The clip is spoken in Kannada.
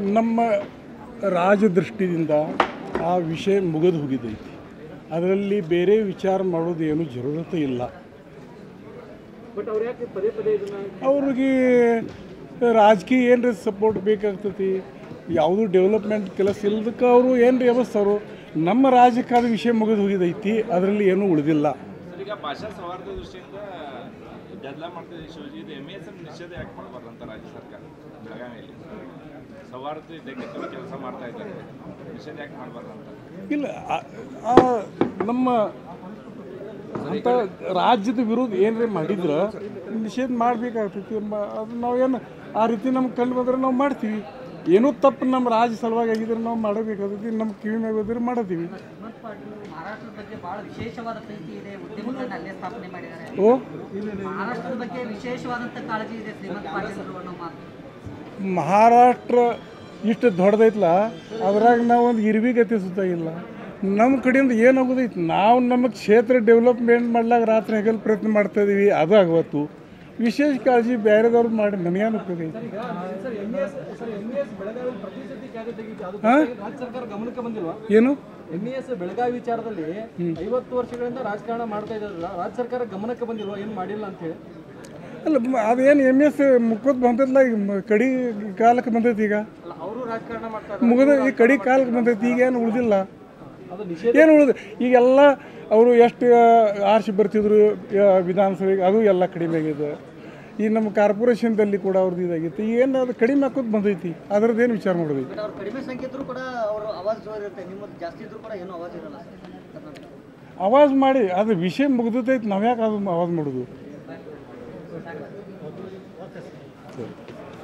ನಮ್ಮ ರಾಜದೃಷ್ಟಿಯಿಂದ ಆ ವಿಷಯ ಮುಗಿದು ಹೋಗಿದ್ದೈತಿ ಅದರಲ್ಲಿ ಬೇರೆ ವಿಚಾರ ಮಾಡೋದು ಏನು ಜರೂರತೆ ಇಲ್ಲ ಬಟ್ ಅವ್ರು ಯಾಕೆ ಪದೇ ಪದೇ ಇದನ್ನ ಅವ್ರಿಗೆ ರಾಜಕೀಯ ಏನ್ರಿ ಸಪೋರ್ಟ್ ಬೇಕಾಗ್ತೈತಿ ಯಾವುದು ಡೆವಲಪ್ಮೆಂಟ್ ಕೆಲಸ ಇಲ್ಲದಕ್ಕೆ ಅವರು ಏನು ವ್ಯವಸ್ಥರು ನಮ್ಮ ರಾಜಕಾದ ವಿಷಯ ಮುಗಿದು ಹೋಗಿದೈತಿ ಅದರಲ್ಲಿ ಏನೂ ಉಳಿದಿಲ್ಲ ಸರ್ ಈಗ ಭಾಷಾ ಸೌಹಾರ್ದ ದೃಷ್ಟಿಯಿಂದ ಗದ್ದಲ ಮಾಡ್ತಿದೆ ಶಿವಜಿ ಇದು ಎಮ್ ಎಸ್ ಎಂ ನಿಷೇಧ ಯಾಕೆ ಮಾಡಬಾರ್ದು ಅಂತ ರಾಜ್ಯ ಸರ್ಕಾರ ಬೆಳಗಾವಿಯಲ್ಲಿ ಸೌಹಾರ್ದ ಇದಕ್ಕೆ ಕೆಲಸ ಮಾಡ್ತಾ ಇದ್ದಾರೆ ನಿಷೇಧ ಯಾಕೆ ಮಾಡಬಾರ್ದು ಅಂತ ಇಲ್ಲ ಆ- ಆ ನಮ್ಮ ಅಂತ ರಾಜ್ಯದ ವಿರೋಧ ಏನ್ರಿ ಮಾಡಿದ್ರೆ ನಿಷೇಧ ಮಾಡಬೇಕಾಗ್ತೈತಿ ಮ- ಅದು ನಾವೇನು ಆ ರೀತಿ ನಮ್ಗೆ ಕಂಡು ಬಂದ್ರೆ ನಾವು ಮಾಡ್ತೀವಿ ಏನೂ ತಪ್ಪು ನಮ್ಮ ರಾಜ್ಯ ಸಲುವಾಗಿ ಆಗಿದ್ರೆ ನಾವು ಮಾಡಬೇಕಾಗ್ತೈತಿ ನಮ್ಮ ಕಿವಿ ಮ್ಯಾಗ ಹೋದ್ರೆ ಮಾಡತ್ತೀವಿ ಮಹಾರಾಷ್ಟ್ರದ ಬಗ್ಗೆ ಬಹಳ ವಿಶೇಷವಾದ ಪ್ರೀತಿ ಇದೆ ಉದ್ಯಮಗಳನ್ನ ಅಲ್ಲೇ ಸ್ಥಾಪನೆ ಮಾಡಿದ್ದಾರೆ ಓ ಮಹಾರಾಷ್ಟ್ರದ ಬಗ್ಗೆ ವಿಶೇಷವಾದಂತ ಕಾಳಜಿ ಇದೆ ಶ್ರೀಮಂತ್ ಪಾಟೀಲ್ ಅನ್ನೋ ಮಾತು ಮಹಾರಾಷ್ಟ್ರ ಇಷ್ಟು ದೊಡ್ಡದೈತಲ್ಲ ಅದ್ರಾಗ ನಾವು ಒಂದು ಇರ್ವಿ ಗತಿ ಸುತ್ತ ಇಲ್ಲ ನಮ್ಮ ಕಡೆಯಿಂದ ಏನಾಗೋದೈತಿ ನಾವು ನಮ್ಮ ಕ್ಷೇತ್ರ ಡೆವಲಪ್ಮೆಂಟ್ ಮಾಡ್ಲಾಕ ರಾತ್ರಿ ಹಗಲು ಪ್ರಯತ್ನ ಮಾಡ್ತಾ ಇದೀವಿ ಅದು ಆಗವತ್ತು ವಿಶೇಷ ಕಾಳಜಿ ಬೇರೆದವ್ರು ಮಾಡಿ ನನಗೇನು ಉಪಯೋಗ ಐತಿ sir M S sir M S Belagavi ಪ್ರತಿ ಸತಿ ಜಾಗ ತೆಗೀತಿ ಅದು ಹಾ? ರಾಜ್ಯ ಸರ್ಕಾರ ಗಮನಕ್ಕೆ ಬಂದಿಲ್ವಾ ಏನು ಎಂ ಎಸ್ ಬೆಳಗಾವಿ ವಿಚಾರದಲ್ಲಿ ಐವತ್ತು ವರ್ಷಗಳಿಂದ ರಾಜಕಾರಣ ಮಾಡ್ತಾ ಇದ್ದಾರಲ್ಲ ರಾಜ್ಯ ಸರ್ಕಾರ ಗಮನಕ್ಕೆ ಬಂದಿಲ್ವಾ ಏನು ಮಾಡಿಲ್ಲ ಅಂತ ಹೇಳಿ ಅಲ್ಲ ಮ- ಅದೇನು ಎಮ್ ಎಸ್ ಮುಖದ್ ಬಂದೈತಲ್ಲ ಈಗ ಮ- ಕಡಿ ಕಾಲಕ್ಕೆ ಬಂದೈತಿ ಈಗ ಅಲ್ಲ ಅವರು ರಾಜಕಾರಣ ಮಾಡ್ತಾ ಮುಗಿದ ಈ ಕಡಿ ಕಾಲಕ್ಕೆ ಬಂದೈತಿ ಈಗ ಏನು ಉಳಿದಿಲ್ಲ ಅದು ನಿಷೇಧ ಏನು ಉಳಿದ ಈಗೆಲ್ಲ ಅವರು ಎಷ್ಟು ಆರ್ಸಿ ಬರ್ತಿದ್ರು ಯ- ವಿಧಾನಸಭೆಗೆ ಅದು ಎಲ್ಲ ಕಡಿಮೆ ಆಗಿದೆ ಈ ನಮ್ಮ ಕಾರ್ಪೊರೇಷನ್ದಲ್ಲಿ ಕೂಡ ಅವ್ರದ್ದು ಇದಾಗಿತ್ತು ಏನು ಅದು ಕಡಿಮೆ ಹಾಕೋದು ಬಂದೈತಿ ಅದ್ರದ್ದೇನು ವಿಚಾರ ಮಾಡೋದೈತಿ ಬಟ್ ಅವ್ರು ಕಡಿಮೆ ಸಂಖ್ಯೆ ಇದ್ರು ಕೂಡ ಅವರು ಅವಾಜ್ ಜೋರ್ ಇರುತ್ತೆ ನಿಮ್ಮದು ಜಾಸ್ತಿ ಇದ್ರು ಕೂಡ ಏನೂ ಅವಾಜ್ ಇರಲ್ಲ ಸರ್ ಕರ್ನಾಟಕ ಆವಾಜ್ ಮಾಡಿ ಅದು ವಿಷಯ ಮುಗ್ದೈತಿ ನಾವು ಯಾಕೆ ಅದು ಆವಾಜ್ ಮಾಡೋದು